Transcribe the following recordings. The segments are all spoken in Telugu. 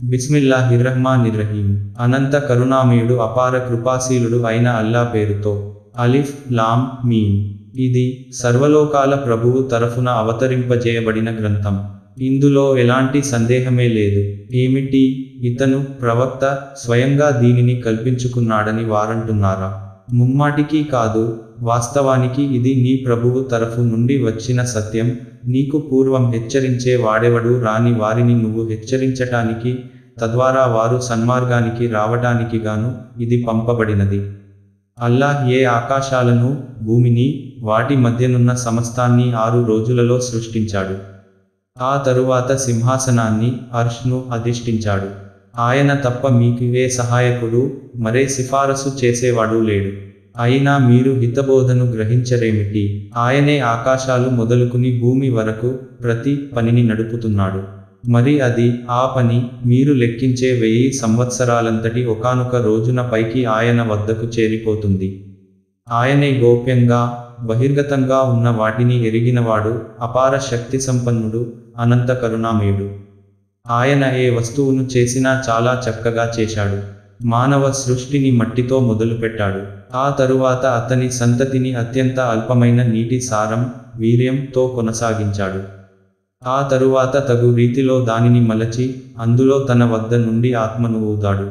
బిస్మిల్లాహిర్రహ్మానిర్రహీం అనంత కరుణామయుడు అపార కృపాశీలుడు అయిన అల్లా పేరుతో అలిఫ్ లాం మీమ్ ఇది సర్వలోకాల ప్రభువు తరఫున అవతరింపజేయబడిన గ్రంథం ఇందులో ఎలాంటి సందేహమే లేదు ఏమిటి ఇతను ప్రవక్త స్వయంగా దీనిని కల్పించుకున్నాడని వారంటున్నారా ముమ్మాటికి కాదు వాస్తవానికి ఇది నీ ప్రభువు తరఫు నుండి వచ్చిన సత్యం నీకు పూర్వం హెచ్చరించే వాడెవడు రాని వారిని నువ్వు హెచ్చరించటానికి తద్వారా వారు సన్మార్గానికి రావటానికి గాను ఇది పంపబడినది అల్లాహ్ ఏ ఆకాశాలను భూమిని వాటి మధ్యనున్న సమస్తాన్ని ఆరు రోజులలో సృష్టించాడు ఆ తరువాత సింహాసనాన్ని అర్ష్ను అధిష్ఠించాడు ఆయన తప్ప మీకు ఏ సహాయకుడు మరే సిఫారసు చేసేవాడు లేడు అయినా మీరు హితబోధను గ్రహించరేమిటి ఆయనే ఆకాశాలు మొదలుకుని భూమి వరకు ప్రతి పనిని నడుపుతున్నాడు మరి అది ఆ పని మీరు లెక్కించే వెయ్యి సంవత్సరాలంతటి ఒకానొక రోజున పైకి ఆయన వద్దకు చేరిపోతుంది ఆయనే గోప్యంగా బహిర్గతంగా ఉన్న వాటిని ఎరిగినవాడు అపార శక్తి సంపన్నుడు అనంత కరుణామయుడు ఆయన ఏ వస్తువును చేసినా చాలా చక్కగా చేశాడు మానవ సృష్టిని మట్టితో మొదలుపెట్టాడు ఆ తరువాత అతని సంతతిని అత్యంత అల్పమైన నీటి సారం వీర్యంతో కొనసాగించాడు ఆ తరువాత తగు రీతిలో దానిని మలచి అందులో తన వద్ద నుండి ఆత్మను ఊదాడు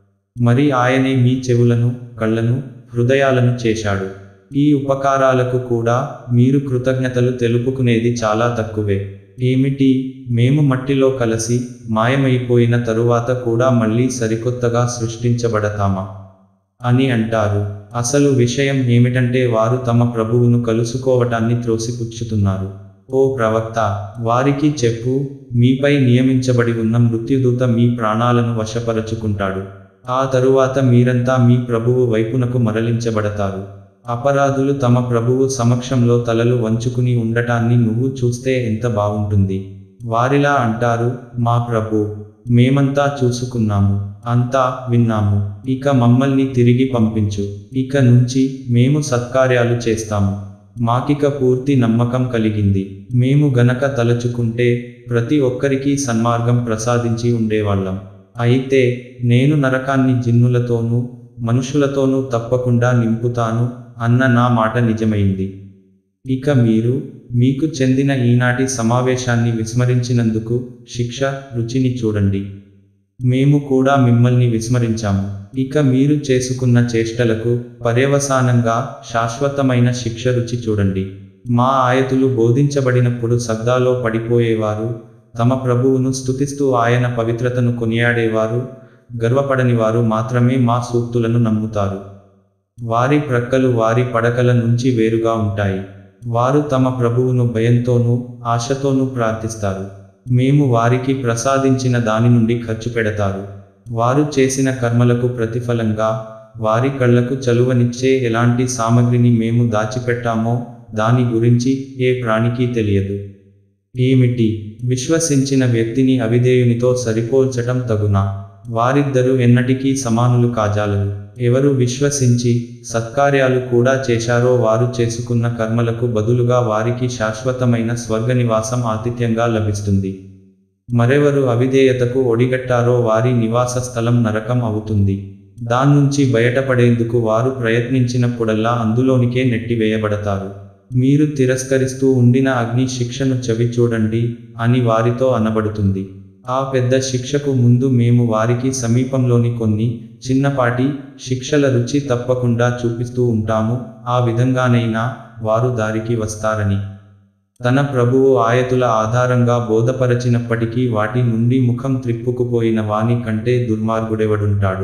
మరి ఆయనే మీ చెవులను కళ్ళను హృదయాలను చేశాడు ఈ ఉపకారాలకు కూడా మీరు కృతజ్ఞతలు తెలుపుకునేది చాలా తక్కువే ఏమిటి మేము మట్టిలో కలిసి మాయమైపోయిన తరువాత కూడా మళ్ళీ సరికొత్తగా సృష్టించబడతామా అని అంటారు అసలు విషయం ఏమిటంటే వారు తమ ప్రభువును కలుసుకోవటాన్ని త్రోసిపుచ్చుతున్నారు ఓ ప్రవక్త వారికి చెప్పు మీపై నియమించబడి ఉన్న మృత్యుదూత మీ ప్రాణాలను వశపరచుకుంటాడు ఆ తరువాత మీరంతా మీ ప్రభువు వైపునకు మరలించబడతారు అపరాధులు తమ ప్రభువు సమక్షంలో తలలు వంచుకుని ఉండటాన్ని నువ్వు చూస్తే ఎంత బాగుంటుంది వారిలా అంటారు మా ప్రభు మేమంతా చూసుకున్నాము అంతా విన్నాము ఇక మమ్మల్ని తిరిగి పంపించు ఇక నుంచి మేము సత్కార్యాలు చేస్తాము మాకిక పూర్తి నమ్మకం కలిగింది మేము గనక తలచుకుంటే ప్రతి ఒక్కరికి సన్మార్గం ప్రసాదించి ఉండేవాళ్ళం అయితే నేను నరకాన్ని జిన్నులతోనూ మనుషులతోనూ తప్పకుండా నింపుతాను అన్న నా మాట నిజమైంది ఇక మీరు మీకు చెందిన ఈనాటి సమావేశాన్ని విస్మరించినందుకు శిక్ష రుచిని చూడండి మేము కూడా మిమ్మల్ని విస్మరించాము ఇక మీరు చేసుకున్న చేష్టలకు పర్యవసానంగా శాశ్వతమైన శిక్ష రుచి చూడండి మా ఆయతులు బోధించబడినప్పుడు సద్దాలో పడిపోయేవారు తమ ప్రభువును స్తుతిస్తూ ఆయన పవిత్రతను కొనియాడేవారు గర్వపడని వారు మాత్రమే మా సూక్తులను నమ్ముతారు వారి ప్రక్కలు వారి పడకల నుంచి వేరుగా ఉంటాయి వారు తమ ప్రభువును భయంతోనూ ఆశతోనూ ప్రార్థిస్తారు మేము వారికి ప్రసాదించిన దాని నుండి ఖర్చు పెడతారు వారు చేసిన కర్మలకు ప్రతిఫలంగా వారి కళ్లకు చలువనిచ్చే ఎలాంటి సామగ్రిని మేము దాచిపెట్టామో దాని గురించి ఏ ప్రాణికి తెలియదు ఏమిటి విశ్వసించిన వ్యక్తిని అవిధేయునితో సరిపోల్చటం తగునా వారిద్దరూ ఎన్నటికీ సమానులు కాజాలరు ఎవరు విశ్వసించి సత్కార్యాలు కూడా చేశారో వారు చేసుకున్న కర్మలకు బదులుగా వారికి శాశ్వతమైన స్వర్గనివాసం ఆతిథ్యంగా లభిస్తుంది మరెవరు అవిధేయతకు ఒడిగట్టారో వారి నివాస స్థలం నరకం అవుతుంది దాన్నుంచి బయటపడేందుకు వారు ప్రయత్నించినప్పుడల్లా అందులోనికే నెట్టివేయబడతారు మీరు తిరస్కరిస్తూ ఉండిన అగ్ని శిక్షను చవి చూడండి అని వారితో అనబడుతుంది ఆ పెద్ద శిక్షకు ముందు మేము వారికి సమీపంలోని కొన్ని చిన్నపాటి శిక్షల రుచి తప్పకుండా చూపిస్తూ ఉంటాము ఆ విధంగానైనా వారు దారికి వస్తారని తన ప్రభువు ఆయతుల ఆధారంగా బోధపరచినప్పటికీ వాటి నుండి ముఖం త్రిప్పుకుపోయిన వాని కంటే దుర్మార్గుడెవడుంటాడు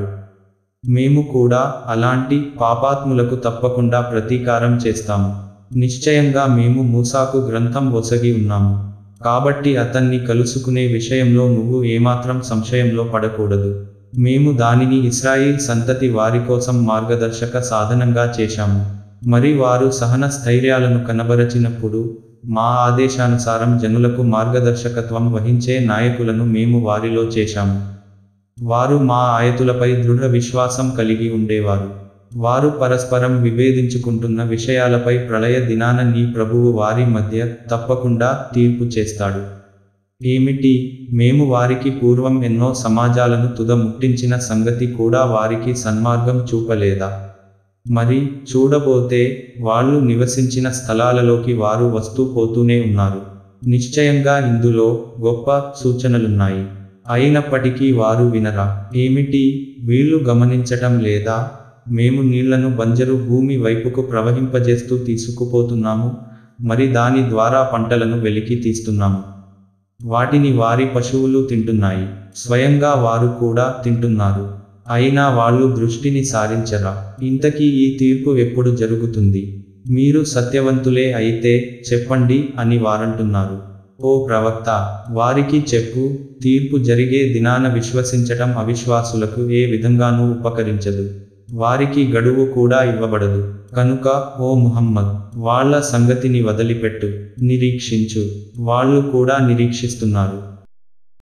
మేము కూడా అలాంటి పాపాత్ములకు తప్పకుండా ప్రతీకారం చేస్తాము నిశ్చయంగా మేము మూసాకు గ్రంథం ఒసగి ఉన్నాము కాబట్టి అతన్ని కలుసుకునే విషయంలో నువ్వు ఏమాత్రం సంశయంలో పడకూడదు మేము దానిని ఇస్రాయిల్ సంతతి వారి కోసం మార్గదర్శక సాధనంగా చేశాము మరి వారు సహన స్థైర్యాలను కనబరచినప్పుడు మా ఆదేశానుసారం జనులకు మార్గదర్శకత్వం వహించే నాయకులను మేము వారిలో చేశాము వారు మా ఆయతులపై దృఢ విశ్వాసం కలిగి ఉండేవారు వారు పరస్పరం విభేదించుకుంటున్న విషయాలపై ప్రళయ దినాన నీ ప్రభువు వారి మధ్య తప్పకుండా తీర్పు చేస్తాడు ఏమిటి మేము వారికి పూర్వం ఎన్నో సమాజాలను తుద ముట్టించిన సంగతి కూడా వారికి సన్మార్గం చూపలేదా మరి చూడబోతే వాళ్ళు నివసించిన స్థలాలలోకి వారు వస్తూ పోతూనే ఉన్నారు నిశ్చయంగా ఇందులో గొప్ప సూచనలున్నాయి అయినప్పటికీ వారు వినరా ఏమిటి వీళ్ళు గమనించటం లేదా మేము నీళ్లను బంజరు భూమి వైపుకు ప్రవహింపజేస్తూ తీసుకుపోతున్నాము మరి దాని ద్వారా పంటలను వెలికి తీస్తున్నాము వాటిని వారి పశువులు తింటున్నాయి స్వయంగా వారు కూడా తింటున్నారు అయినా వాళ్ళు దృష్టిని సారించరా ఇంతకీ ఈ తీర్పు ఎప్పుడు జరుగుతుంది మీరు సత్యవంతులే అయితే చెప్పండి అని వారంటున్నారు ఓ ప్రవక్త వారికి చెప్పు తీర్పు జరిగే దినాన విశ్వసించటం అవిశ్వాసులకు ఏ విధంగానూ ఉపకరించదు వారికి గడువు కూడా ఇవ్వబడదు కనుక ఓ ముహమ్మద్ వాళ్ళ సంగతిని వదిలిపెట్టు నిరీక్షించు వాళ్ళు కూడా నిరీక్షిస్తున్నారు